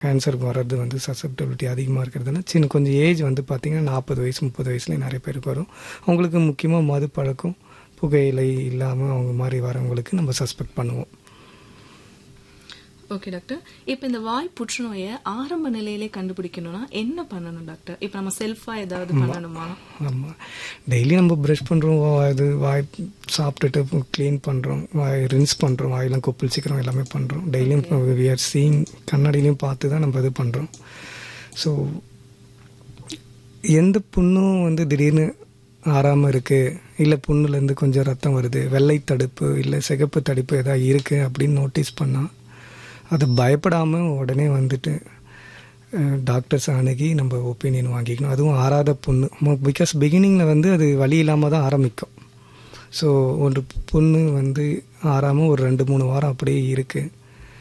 கேன்சருக்கு வர்றது வந்து சசப்டபிலிட்டி அதிகமாக இருக்கிறதுனால சின்ன கொஞ்சம் ஏஜ் வந்து பார்த்திங்கன்னா நாற்பது வயசு முப்பது வயசுலேயே நிறைய பேருக்கு வரும் அவங்களுக்கு முக்கியமாக மது பழக்கம் புகையிலை இல்லாமல் அவங்க மாதிரி வரவங்களுக்கு நம்ம சஸ்பெக்ட் பண்ணுவோம் ஓகே டாக்டர் இப்போ இந்த வாய் புற்றுநோயை ஆரம்ப நிலையிலே கண்டுபிடிக்கணும்னா என்ன பண்ணணும் டாக்டர் இப்போ நம்ம செல்ஃபா ஏதாவது பண்ணணுமா ஆமாம் டெய்லி நம்ம ப்ரஷ் பண்ணுறோம் இது வாய் சாப்பிட்டுட்டு க்ளீன் பண்ணுறோம் வாய் ரின்ஸ் பண்ணுறோம் வாயெல்லாம் கொப்பளிச்சிக்கிறோம் எல்லாமே பண்ணுறோம் டெய்லியும் வி ஆர் சீங் கண்ணாடியிலையும் பார்த்து தான் நம்ம இது பண்ணுறோம் ஸோ எந்த புண்ணும் வந்து திடீர்னு ஆறாமல் இருக்குது இல்லை புண்ணுலேருந்து கொஞ்சம் ரத்தம் வருது வெள்ளை தடுப்பு இல்லை சிகப்பு தடுப்பு எதாவது இருக்குது அப்படின்னு நோட்டீஸ் பண்ணால் அது பயப்படாமல் உடனே வந்துட்டு டாக்டர்ஸ் அணுகி நம்ம ஒப்பீனியன் வாங்கிக்கணும் அதுவும் ஆறாத புண்ணு பிகாஸ் பிகினிங்கில் வந்து அது வலி இல்லாமல் தான் ஆரம்பிக்கும் ஸோ ஒரு புண்ணு வந்து ஆறாமல் ஒரு ரெண்டு மூணு வாரம் அப்படியே இருக்குது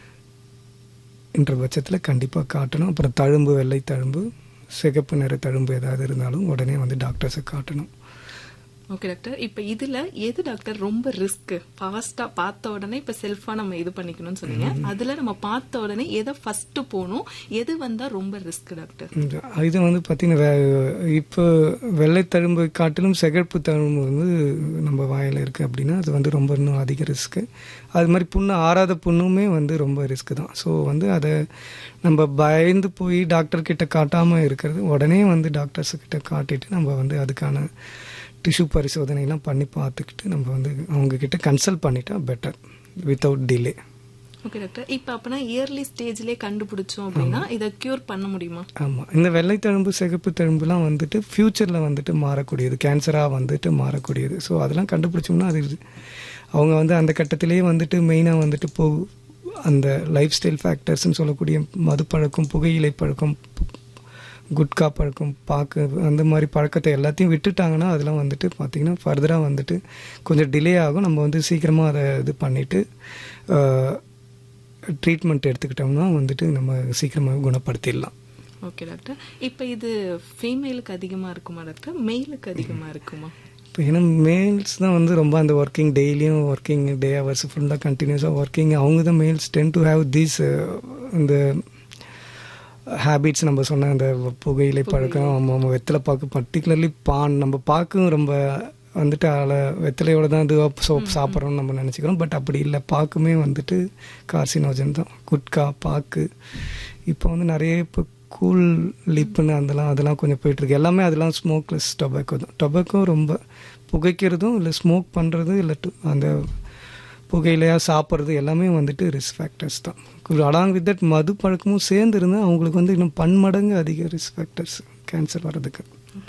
என்ற பட்சத்தில் கண்டிப்பாக காட்டணும் அப்புறம் தழும்பு வெள்ளை தழும்பு சிகப்பு நிற தழும்பு ஏதாவது இருந்தாலும் உடனே வந்து டாக்டர்ஸை காட்டணும் ஓகே டாக்டர் இப்போ இதுல எது டாக்டர் ரொம்ப ரிஸ்க் ஃபாஸ்டா பார்த்த உடனே இப்ப செல்ஃபா நம்ம இது பண்ணிக்கணும்னு சொன்னீங்க அதுல நம்ம பார்த்த உடனே எதை ஃபர்ஸ்ட் போகணும் எது வந்தா ரொம்ப ரிஸ்க் டாக்டர் இது வந்து பார்த்தீங்கன்னா இப்போ வெள்ளை தழும்பு காட்டிலும் சிகப்பு தழும்பு வந்து நம்ம வாயில் இருக்குது அப்படின்னா அது வந்து ரொம்ப இன்னும் அதிக ரிஸ்க்கு அது மாதிரி புண்ணு ஆறாத புண்ணுமே வந்து ரொம்ப ரிஸ்க்கு தான் ஸோ வந்து அதை நம்ம பயந்து போய் டாக்டர் கிட்ட காட்டாமல் இருக்கிறது உடனே வந்து டாக்டர்ஸ் கிட்ட காட்டிட்டு நம்ம வந்து அதுக்கான டிஷ்யூ பரிசோதனைலாம் பண்ணி பார்த்துக்கிட்டு நம்ம வந்து அவங்கக்கிட்ட கன்சல்ட் பண்ணிட்டா better without delay okay doctor இப்போ அப்பனா இயர்லி ஸ்டேஜ்லயே கண்டுபிடிச்சோம் அப்படின்னா இதை கியூர் பண்ண முடியுமா ஆமாம் இந்த வெள்ளை தழும்பு சிகப்பு தழும்புலாம் வந்துட்டு ஃப்யூச்சரில் வந்துட்டு மாறக்கூடியது கேன்சராக வந்துட்டு மாறக்கூடியது ஸோ அதெல்லாம் கண்டுபிடிச்சோம்னா அது அவங்க வந்து அந்த கட்டத்திலேயே வந்துட்டு மெயினாக வந்துட்டு போ அந்த லைஃப் ஸ்டைல் ஃபேக்டர்ஸ்னு சொல்லக்கூடிய மது பழக்கம் புகையிலை பழக்கம் குட்கா பழக்கம் பாக்கு அந்த மாதிரி பழக்கத்தை எல்லாத்தையும் விட்டுட்டாங்கன்னா அதெல்லாம் வந்துட்டு பார்த்திங்கன்னா ஃபர்தராக வந்துட்டு கொஞ்சம் டிலே ஆகும் நம்ம வந்து சீக்கிரமாக அதை இது பண்ணிவிட்டு ட்ரீட்மெண்ட் எடுத்துக்கிட்டோம்னா வந்துட்டு நம்ம சீக்கிரமாக குணப்படுத்திடலாம் ஓகே டாக்டர் இப்போ இது ஃபீமேலுக்கு அதிகமாக இருக்குமா டாக்டர் மெயிலுக்கு அதிகமாக இருக்குமா இப்போ ஏன்னா மேல்ஸ் தான் வந்து ரொம்ப அந்த ஒர்க்கிங் டெய்லியும் ஒர்க்கிங் டே ஹவர்ஸ் ஃபுல்லாக கண்டினியூஸாக ஒர்க்கிங் அவங்க தான் males tend to have these இந்த ஹேபிட்ஸ் நம்ம சொன்ன அந்த புகையிலை பழக்கம் நம்ம வெத்தலை பாக்கு பர்டிகுலர்லி பான் நம்ம பாக்கும் ரொம்ப வந்துட்டு அதில் வெத்தலையோட தான் இது சோப் சாப்பிட்றோம்னு நம்ம நினச்சிக்கிறோம் பட் அப்படி இல்லை பாக்குமே வந்துட்டு கார்சினோஜன் தான் குட்கா பாக்கு இப்போ வந்து நிறைய இப்போ கூல் லிப்புன்னு அதெல்லாம் அதெல்லாம் கொஞ்சம் போயிட்டுருக்கு எல்லாமே அதெல்லாம் ஸ்மோக்லெஸ் டொபாக்கோ தான் டொபாக்கோ ரொம்ப புகைக்கிறதும் இல்லை ஸ்மோக் பண்ணுறதும் இல்லை அந்த புகையிலையாக சாப்பிட்றது எல்லாமே வந்துட்டு ரிஸ்க் ஃபேக்டர்ஸ் தான் அலாங் வித் தட் மது பழக்கமும் சேர்ந்து இருந்தால் அவங்களுக்கு வந்து இன்னும் பன்மடங்கு அதிக ரிஸ்க் ஃபேக்டர்ஸ் கேன்சர் வர்றதுக்கு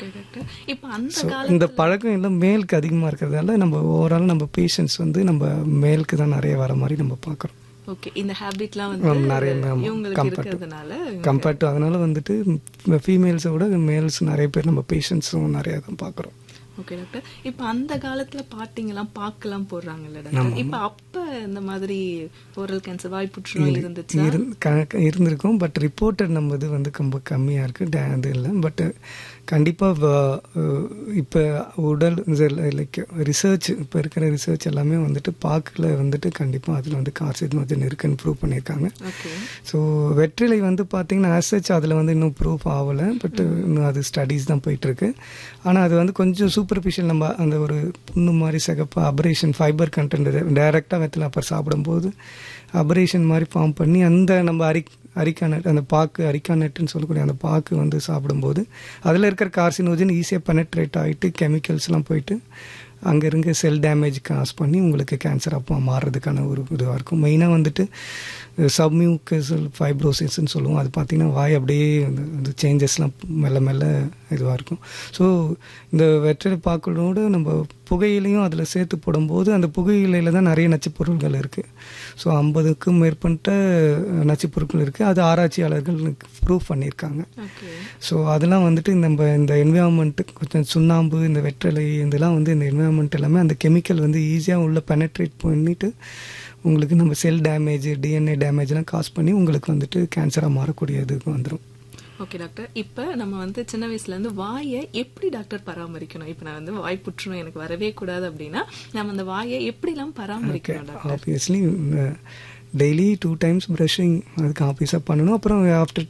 ஸோ இந்த பழக்கம் எல்லாம் மேலுக்கு அதிகமாக இருக்கிறதால நம்ம ஓவரால் நம்ம பேஷண்ட்ஸ் வந்து நம்ம மேலுக்கு தான் நிறைய வர மாதிரி நம்ம பார்க்குறோம் ஓகே இந்த ஹேபிட்லாம் வந்து நிறைய கம்பேர்ட் கம்பேர்ட் டு அதனால வந்துட்டு ஃபீமேல்ஸை விட மேல்ஸ் நிறைய பேர் நம்ம பேஷண்ட்ஸும் நிறைய தான் பார்க்குறோம் ஓகே டாக்டர் இப்போ அந்த காலத்துல பாட்டிங்கெல்லாம் பாக்கெல்லாம் போடுறாங்கல்ல டாக்டர் இப்போ அப்ப இந்த மாதிரி ஓரல் கேன்சர் வாய் புற்றுநோய் இருந்துச்சு இருந்திருக்கும் பட் ரிப்போர்ட்டட் நம்ம இது வந்து ரொம்ப கம்மியாக இருக்குது இது இல்லை பட் கண்டிப்பாக இப்போ உடல் லைக் ரிசர்ச் இப்போ இருக்கிற ரிசர்ச் எல்லாமே வந்துட்டு பாக்கில் வந்துட்டு கண்டிப்பாக அதில் வந்து கார்சினோஜன் இருக்குன்னு ப்ரூவ் பண்ணியிருக்காங்க ஸோ வெற்றிலை வந்து பார்த்தீங்கன்னா ஆசச் அதில் வந்து இன்னும் ப்ரூஃப் ஆகலை பட் இன்னும் அது ஸ்டடீஸ் தான் போயிட்டுருக்கு ஆனால் அது வந்து கொஞ்சம் சூப்பர்ஃபிஷியல் நம்ம அந்த ஒரு புண்ணு மாதிரி சிகப்பு அபரேஷன் ஃபைபர் கண்டென்ட் டைரெக்டாக வெத்தலை அப்பர் சாப்பிடும்போது அபரேஷன் மாதிரி ஃபார்ம் பண்ணி அந்த நம்ம அரி அரிக்கானட் அந்த பாக்கு அரிக்கானட்டுன்னு சொல்லக்கூடிய அந்த பாக்கு வந்து சாப்பிடும்போது அதில் இருக்கிற கார்சினோஜன் ஈஸியாக பெனட்ரேட் ஆகிட்டு கெமிக்கல்ஸ்லாம் போயிட்டு அங்கே இருங்க செல் டேமேஜ் காஸ் பண்ணி உங்களுக்கு கேன்சர் அப்போ மாறுறதுக்கான ஒரு இதுவாக இருக்கும் மெயினாக வந்துட்டு சப்மியூக்கசல் ஃபைப்ரோசிஸ்ன்னு சொல்லுவோம் அது பார்த்திங்கன்னா வாய் அப்படியே அந்த சேஞ்சஸ்லாம் மெல்ல மெல்ல இதுவாக இருக்கும் ஸோ இந்த வெற்றிலை பாக்களோடு நம்ம புகையிலையும் அதில் சேர்த்து போடும்போது அந்த புகையிலையில் தான் நிறைய நச்சுப்பொருள்கள் இருக்குது ஸோ ஐம்பதுக்கும் மேற்பட்ட நச்சுப்பொருட்கள் இருக்குது அது ஆராய்ச்சியாளர்கள் ப்ரூவ் பண்ணியிருக்காங்க ஸோ அதெல்லாம் வந்துட்டு நம்ம இந்த என்விரான்மெண்ட்டு கொஞ்சம் சுண்ணாம்பு இந்த வெற்றிலை இதெல்லாம் வந்து இந்த என்விரான்மெண்ட் எல்லாமே அந்த கெமிக்கல் வந்து ஈஸியாக உள்ள பெனட்ரேட் பண்ணிவிட்டு உங்களுக்கு நம்ம செல் டேமேஜ் டிஎன்ஏ டேமேஜ்லாம் காஸ் பண்ணி உங்களுக்கு வந்துட்டு கேன்சராக மாறக்கூடிய இதுக்கு வந்துடும் ஓகே டாக்டர் இப்போ நம்ம வந்து சின்ன வயசுல இருந்து வாயை எப்படி டாக்டர் பராமரிக்கணும் இப்போ நான் வந்து வாய் புற்றுநோய் எனக்கு வரவே கூடாது அப்படின்னா நம்ம அந்த வாயை எப்படிலாம் பராமரிக்கணும் doctor obviously daily two times brushing அதுக்கு ஆஃபீஸாக பண்ணணும் அப்புறம் ஆஃப்டர்